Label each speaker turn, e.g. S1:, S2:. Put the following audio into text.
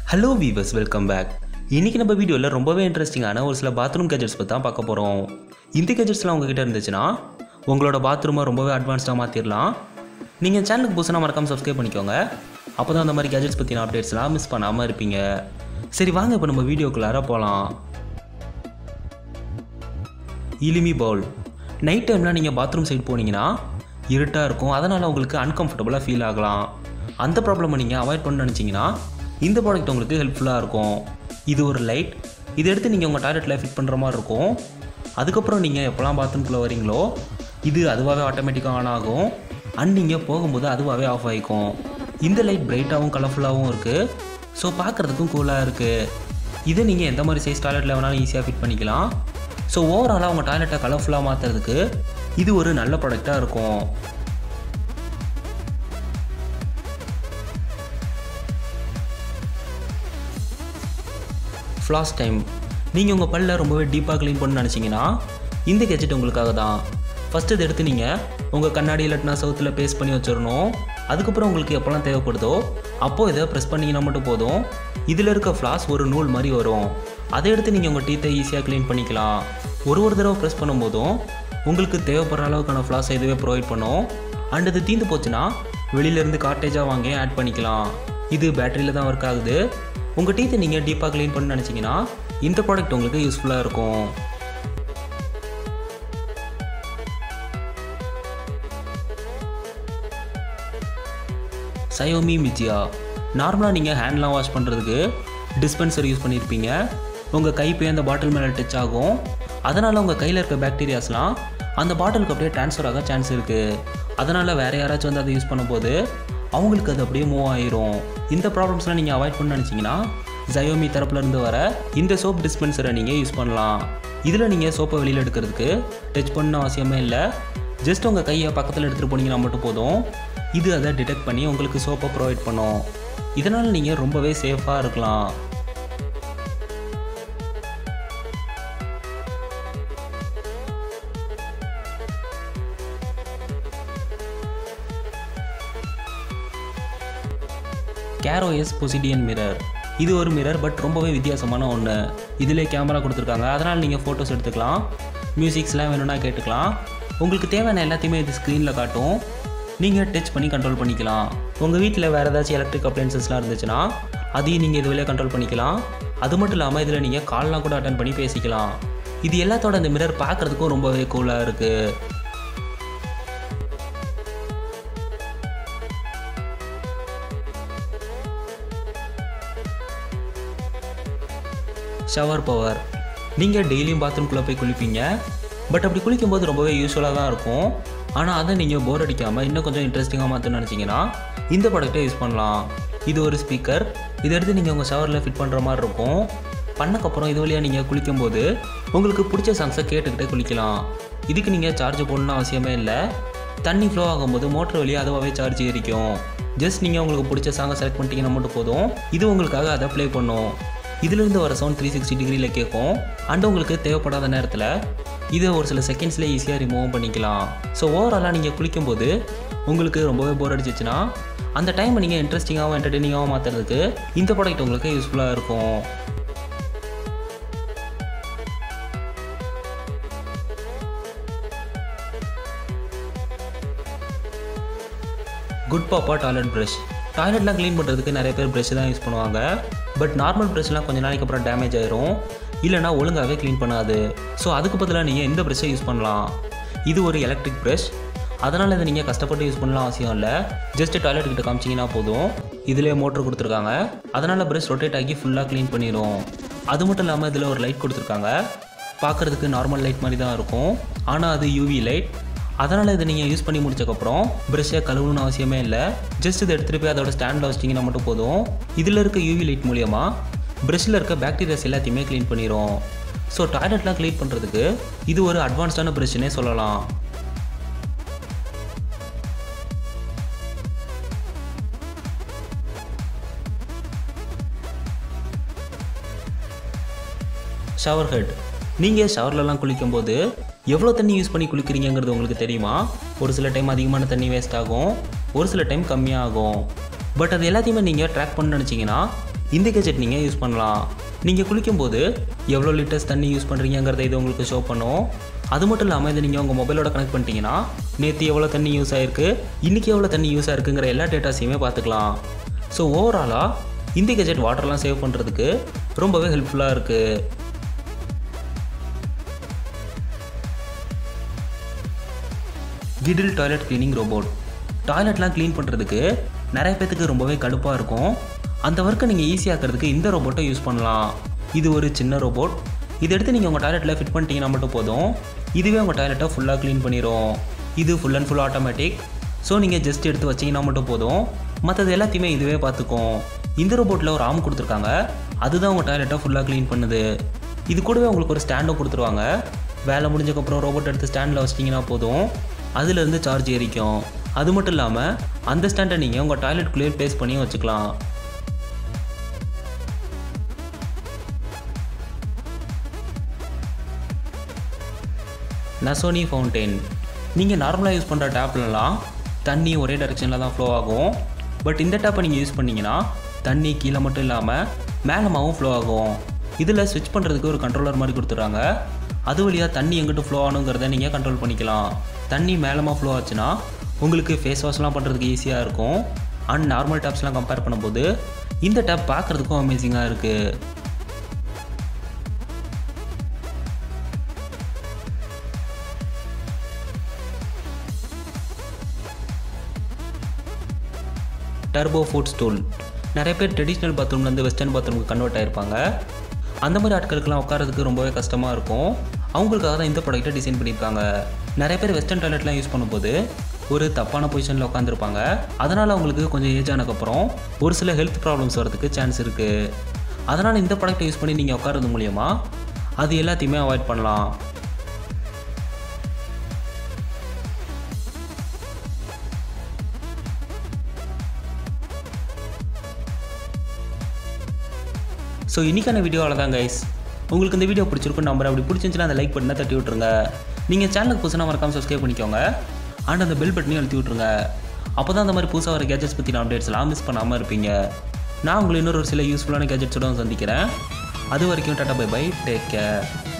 S1: hello viewers welcome back இன்றைக்கி நம்ம வீடியோவில் ரொம்பவே இன்ட்ரெஸ்டிங்கான ஒரு சில பாத்ரூம் கேஜெட்ஸ் பற்றி தான் பார்க்க போகிறோம் இந்த கேஜெட்ஸ்லாம் உங்ககிட்ட இருந்துச்சுன்னா உங்களோட பாத்ரூமை ரொம்பவே அட்வான்ஸ்டாக மாற்றிடலாம் நீங்கள் சேனலுக்கு புதுசாக மறக்காம சப்ஸ்கிரைப் பண்ணிக்கோங்க அப்போ தான் அந்த மாதிரி கேஜெட்ஸ் பற்றின அப்டேட்ஸ்லாம் மிஸ் பண்ணாமல் இருப்பீங்க சரி வாங்க இப்போ நம்ம வீடியோக்குள்ளார போகலாம் இலிமி பவுல் நைட் டைமில் நீங்கள் பாத்ரூம் சைடு போனீங்கன்னா இருட்டாக இருக்கும் அதனால் உங்களுக்கு அன்கம்ஃபர்டபுளாக ஃபீல் ஆகலாம் அந்த ப்ராப்ளமை நீங்கள் அவாய்ட் பண்ண நினச்சிங்கன்னா இந்த ப்ராடக்ட் உங்களுக்கு ஹெல்ப்ஃபுல்லாக இருக்கும் இது ஒரு லைட் இதை எடுத்து நீங்கள் உங்கள் டாய்லெட்டில் ஃபிட் பண்ணுற மாதிரி இருக்கும் அதுக்கப்புறம் நீங்கள் எப்போல்லாம் பாத்ரூம்குள்ளே வரீங்களோ இது அதுவாகவே ஆட்டோமேட்டிக்காக ஆன் ஆகும் அண்ட் நீங்கள் போகும்போது அதுவாகவே ஆஃப் ஆகிக்கும் இந்த லைட் பிரைட்டாகவும் கலர்ஃபுல்லாகவும் இருக்குது ஸோ பார்க்குறதுக்கும் கூலாக இருக்குது இதை நீங்கள் எந்த மாதிரி சைஸ் டாய்லெட்டில் வேணாலும் ஈஸியாக ஃபிட் பண்ணிக்கலாம் ஸோ ஓவராலாக உங்கள் டாய்லெட்டை கலர்ஃபுல்லாக மாற்றுறதுக்கு இது ஒரு நல்ல ப்ராடக்டாக இருக்கும் ஃப்ளாஸ் டைம் நீங்கள் உங்கள் பல்ல ரொம்பவே டீப்பாக க்ளீன் பண்ண நினச்சிங்கன்னா இந்த கெஜெட் உங்களுக்காக தான் ஃபஸ்ட்டு இதை எடுத்து நீங்கள் உங்கள் கண்ணாடி இல்லாட்டினா சவுத்தில் பேஸ்ட் பண்ணி வச்சிடணும் அதுக்கப்புறம் உங்களுக்கு எப்போல்லாம் தேவைப்படுதோ அப்போது இதை ப்ரெஸ் பண்ணிங்கன்னா மட்டும் போதும் இதில் இருக்க ஃப்ளாஸ் ஒரு நூல் மாதிரி வரும் அதை எடுத்து நீங்கள் உங்கள் டீத்தை ஈஸியாக க்ளீன் பண்ணிக்கலாம் ஒரு ஒரு தடவை ப்ரெஸ் பண்ணும்போதும் உங்களுக்கு தேவைப்படுற அளவுக்கான ஃப்ளாஸை இதுவே ப்ரொவைட் பண்ணும் அண்ட் இது தீந்து போச்சுன்னா வெளியிலேருந்து கார்டேஜாக வாங்கி ஆட் பண்ணிக்கலாம் இது பேட்டரியில் தான் ஒர்க் ஆகுது உங்கள் டீத்தை நீங்கள் டீப்பாக க்ளீன் பண்ண நினச்சிங்கன்னா இந்த ப்ராடக்ட் உங்களுக்கு யூஸ்ஃபுல்லாக இருக்கும் சயோமி மிஜியா நார்மலாக நீங்கள் ஹேண்ட்லாம் வாஷ் பண்ணுறதுக்கு டிஸ்பென்சர் யூஸ் பண்ணியிருப்பீங்க உங்கள் கை போய் அந்த பாட்டில் மேலே டச் ஆகும் அதனால் உங்கள் கையில் இருக்க பாக்டீரியாஸ்லாம் அந்த பாட்டிலுக்கு அப்படியே ட்ரான்ஸ்ஃபர் ஆக சான்ஸ் இருக்குது அதனால் வேறு யாராச்சும் வந்து அதை யூஸ் பண்ணும்போது அவங்களுக்கு அது அப்படியே மூவ் ஆயிரும் இந்த ப்ராப்ளம்ஸ்லாம் நீங்கள் அவாய்ட் பண்ண நினச்சிங்கன்னா ஜயோமி தரப்புலேருந்து வர இந்த சோப் டிஸ்பென்சரை நீங்கள் யூஸ் பண்ணலாம் இதில் நீங்கள் சோப்பை வெளியில் எடுக்கிறதுக்கு டச் பண்ண அவசியமே இல்லை ஜஸ்ட் உங்கள் கையை பக்கத்தில் எடுத்துகிட்டு போனீங்கன்னா மட்டும் போதும் இது அதை டிடெக்ட் பண்ணி உங்களுக்கு சோப்பை ப்ரொவைட் பண்ணும் இதனால் நீங்கள் ரொம்பவே சேஃபாக இருக்கலாம் கேரோஎஸ் பொசிடியன் மிரர் இது ஒரு மிரர் பட் ரொம்பவே வித்தியாசமான ஒன்று இதிலே கேமரா கொடுத்துருக்காங்க அதனால் நீங்கள் ஃபோட்டோஸ் எடுத்துக்கலாம் மியூசிக்ஸ்லாம் வேணும்னா கேட்டுக்கலாம் உங்களுக்கு தேவையான எல்லாத்தையுமே இது ஸ்க்ரீனில் காட்டும் நீங்கள் டச் பண்ணி கண்ட்ரோல் பண்ணிக்கலாம் உங்கள் வீட்டில் வேறு ஏதாச்சும் எலக்ட்ரிக் அப்ளைன்சஸ்லாம் இருந்துச்சுன்னா அதையும் நீங்கள் இது வழியாக கண்ட்ரோல் பண்ணிக்கலாம் அது மட்டும் இல்லாமல் இதில் நீங்கள் கால்லாம் கூட அட்டன் பண்ணி பேசிக்கலாம் இது எல்லாத்தோட இந்த மிரர் பார்க்குறதுக்கும் ரொம்பவே கூலாக இருக்குது ஷவர் பவர் நீங்கள் டெய்லியும் பாத்ரூம்குள்ளே போய் குளிப்பீங்க பட் அப்படி குளிக்கும்போது ரொம்பவே யூஸ்ஃபுல்லாக தான் இருக்கும் ஆனால் அதை நீங்கள் போர் அடிக்காமல் இன்னும் கொஞ்சம் இன்ட்ரெஸ்டிங்காக மாற்றணும்னு நினச்சிங்கன்னா இந்த ப்ராடக்ட்டை யூஸ் பண்ணலாம் இது ஒரு ஸ்பீக்கர் இதை எடுத்து நீங்கள் உங்கள் ஷவரில் ஃபிட் பண்ணுற மாதிரி இருக்கும் பண்ணக்கப்புறம் இது வழியாக நீங்கள் குளிக்கும்போது உங்களுக்கு பிடிச்ச சாங்ஸை கேட்டுக்கிட்டே குளிக்கலாம் இதுக்கு நீங்கள் சார்ஜ் போடணும்னு அவசியமே இல்லை தண்ணி ஃப்ளோ ஆகும்போது மோட்டர் வழியாக அதுவாகவே சார்ஜ் ஏறிக்கும் ஜஸ்ட் நீங்கள் உங்களுக்கு பிடிச்ச சாங்கை செலக்ட் பண்ணிட்டீங்கன்னா மட்டும் போதும் இது உங்களுக்காக அதை ப்ளே பண்ணும் இதிலிருந்து வர சவுண்ட் த்ரீ சிக்ஸ்டி டிகிரியில் கேட்கும் அண்ட் உங்களுக்கு தேவைப்படாத நேரத்தில் இதை ஒரு சில செகண்ட்ஸில் ஈஸியாக ரிமூவ் பண்ணிக்கலாம் ஸோ ஓவராலாக நீங்கள் குளிக்கும்போது உங்களுக்கு ரொம்பவே போர் அடிச்சிச்சுன்னா அந்த டைமை நீங்கள் இன்ட்ரெஸ்டிங்காகவும் என்டர்டெய்னிங்காகவும் மாற்றுறதுக்கு இந்த ப்ராடக்ட் உங்களுக்கு யூஸ்ஃபுல்லாக இருக்கும் குட் பாப்பா டாய்லெட் ப்ரஷ் டாய்லெட்லாம் க்ளீன் பண்ணுறதுக்கு நிறைய பேர் ப்ரஷ் தான் யூஸ் பண்ணுவாங்க பட் நார்மல் ப்ரஷ்லாம் கொஞ்சம் நாளைக்கு அப்புறம் டேமேஜ் ஆயிரும் இல்லைனா ஒழுங்காகவே க்ளீன் பண்ணாது ஸோ அதுக்கு பதிலாக நீங்கள் இந்த ப்ரஷ்ஷை யூஸ் பண்ணலாம் இது ஒரு எலக்ட்ரிக் ப்ரஷ் அதனால் இதை நீங்கள் கஷ்டப்பட்டு யூஸ் பண்ணலாம் அவசியம் இல்லை ஜஸ்ட் டாய்லெட் கிட்ட காமிச்சிங்கன்னா போதும் இதிலே மோட்ரு கொடுத்துருக்காங்க அதனால் ப்ரஷ் ரொட்டேட் ஆகி ஃபுல்லாக க்ளீன் பண்ணிடும் அது மட்டும் இல்லாமல் இதில் ஒரு லைட் கொடுத்துருக்காங்க பார்க்குறதுக்கு நார்மல் லைட் மாதிரி தான் இருக்கும் ஆனால் அது யூவி லைட் அதனால் இதை நீங்கள் யூஸ் பண்ணி முடிச்சக்கப்புறம் ப்ரஷ்ஷை கழுவணும்னு அவசியமே இல்லை ஜஸ்ட் இதை எடுத்துகிட்டு போய் அதோட ஸ்டாண்டில் வச்சிட்டிங்கன்னா மட்டும் போதும் இதில் இருக்க யூவி லைட் மூலியமாக ப்ரஷ்ஷில் இருக்க பாக்டீரியாஸ் எல்லாத்தையுமே க்ளீன் பண்ணிடும் ஸோ டாய்லெட்லாம் க்ளீன் பண்ணுறதுக்கு இது ஒரு அட்வான்ஸ்டான ப்ரஷ்னே சொல்லலாம் ஷவர் ஹெட் நீங்கள் ஷவர்லலாம் குளிக்கும்போது எவ்வளோ தண்ணி யூஸ் பண்ணி குளிக்கிறீங்கிறது உங்களுக்கு தெரியுமா ஒரு சில டைம் அதிகமான தண்ணி வேஸ்ட் ஆகும் ஒரு சில டைம் கம்மியாக ஆகும் பட் அது எல்லாத்தையுமே நீங்கள் ட்ராக் பண்ண நினச்சிங்கன்னா இந்த கேஜெட் நீங்கள் யூஸ் பண்ணலாம் நீங்கள் குளிக்கும்போது எவ்வளோ லிட்டர்ஸ் தண்ணி யூஸ் பண்ணுறீங்கிறத இது உங்களுக்கு ஷோ பண்ணும் அது மட்டும் இல்லாமல் இதை நீங்கள் உங்கள் மொபைலோட கனெக்ட் பண்ணிட்டீங்கன்னா நேற்று எவ்வளோ தண்ணி யூஸ் ஆயிருக்கு இன்றைக்கி எவ்வளோ தண்ணி யூஸ் ஆயிருக்குங்கிற எல்லா டேட்டாஸையுமே பார்த்துக்கலாம் ஸோ ஓவராலாக இந்த கேஜெட் வாட்டர்லாம் சேவ் பண்ணுறதுக்கு ரொம்பவே ஹெல்ப்ஃபுல்லாக இருக்குது கிடில் டாய்லெட் க்ளீனிங் ரோபோட் டாய்லெட்லாம் க்ளீன் பண்ணுறதுக்கு நிறைய பேத்துக்கு ரொம்பவே கடுப்பாக இருக்கும் அந்த ஒர்க்கை நீங்கள் ஈஸியாக்கிறதுக்கு இந்த ரோபோட்டை யூஸ் பண்ணலாம் இது ஒரு சின்ன ரோபோட் இதை எடுத்து நீங்கள் உங்கள் டாய்லெட்டில் ஃபிட் பண்ணிட்டீங்கன்னா மட்டும் போதும் இதுவே உங்கள் டாய்லெட்டை ஃபுல்லாக க்ளீன் பண்ணிடும் இது full and full automatic so நீங்கள் ஜஸ்ட் எடுத்து வச்சிங்கன்னா மட்டும் போதும் மற்றது எல்லாத்தையுமே இதுவே பார்த்துக்கும் இந்த ரோபோட்டில் ஒரு ஆம் கொடுத்துருக்காங்க அதுதான் உங்கள் டாய்லெட்டை ஃபுல்லாக க்ளீன் பண்ணுது இது கூடவே உங்களுக்கு ஒரு ஸ்டாண்டும் கொடுத்துருவாங்க வேலை முடிஞ்சக்கப்புறம் ரோபோட் எடுத்து ஸ்டாண்டில் வச்சிட்டிங்கன்னா போதும் அதுலேருந்து சார்ஜ் ஏறிக்கும் அது மட்டும் இல்லாமல் அந்த ஸ்டாண்டை நீங்கள் உங்கள் டாய்லெட்குள்ளேயே ப்ளேஸ் பண்ணி வச்சுக்கலாம் நசோனி ஃபவுண்டெயின் நீங்கள் நார்மலாக யூஸ் பண்ணுற டேப்லலாம் தண்ணி ஒரே டைரெக்ஷனில் தான் ஃப்ளோ ஆகும் பட் இந்த டேப்பை நீங்கள் யூஸ் பண்ணிங்கன்னா தண்ணி கீழே மட்டும் இல்லாமல் மேலமாகவும் ஃப்ளோ ஆகும் இதில் ஸ்விட்ச் பண்ணுறதுக்கு ஒரு கண்ட்ரோலர் மாதிரி கொடுத்துட்றாங்க அது வழியாக தண்ணி எங்கிட்டு ஃப்ளோ ஆகணுங்கிறத நீங்கள் கண்ட்ரோல் பண்ணிக்கலாம் தண்ணி மேலமாக ஃப்ளோ ஆச்சுன்னா உங்களுக்கு ஃபேஸ் வாஷ்லாம் பண்ணுறதுக்கு ஈஸியாக இருக்கும் அண்ட் நார்மல் டேப்ஸ்லாம் கம்பேர் பண்ணும்போது இந்த டேப் பார்க்குறதுக்கும் அமேசிங்காக இருக்குது டர்போ ஃபுட் ஸ்டூல் நிறைய பேர் ட்ரெடிஷ்னல் பாத்ரூம்லேருந்து வெஸ்டர்ன் பாத்ரூமுக்கு கன்வெர்ட் ஆயிருப்பாங்க அந்த மாதிரி ஆட்களுக்கெல்லாம் உட்காரதுக்கு ரொம்பவே கஷ்டமாக இருக்கும் அவங்களுக்காக தான் இந்த ப்ராடக்ட்டை டிசைன் பண்ணியிருக்காங்க நிறைய பேர் வெஸ்டர்ன் டாய்லெட்லாம் யூஸ் பண்ணும்போது ஒரு தப்பான பொசிஷனில் உட்காந்துருப்பாங்க அதனால் அவங்களுக்கு கொஞ்சம் ஏஜ் ஆனதுக்கப்புறம் ஒரு சில ஹெல்த் ப்ராப்ளம்ஸ் வரதுக்கு சான்ஸ் இருக்குது அதனால் இந்த ப்ராடக்ட்டை யூஸ் பண்ணி நீங்கள் உட்காரது மூலியமா அது எல்லாத்தையுமே அவாய்ட் பண்ணலாம் ஸோ இன்றைக்கான வீடியோவில் தான் கைஸ் உங்களுக்கு இந்த வீடியோ பிடிச்சிருக்கும் நம்பர் அப்படி பிடிச்சிருந்துச்சுன்னா அந்த லைக் பட்டனை தட்டி விட்ருங்க நீங்கள் சேனலுக்கு புதுசாக மறக்காமல் சப்ஸ்கிரைப் பண்ணிக்கோங்க அண்ட் அந்த பெல் பட்டனையும் அழுத்தி விட்ருங்க அப்போ தான் அந்த மாதிரி புதுசாக வர கேஜெட்ஸ் பற்றின அப்டேட்ஸ்லாம் மிஸ் பண்ணாமல் இருப்பீங்க நான் உங்களை இன்னொரு ஒரு சில யூஸ்ஃபுல்லான கேஜெட்ஸோட சந்திக்கிறேன் அது வரைக்கும் tata bye bye take care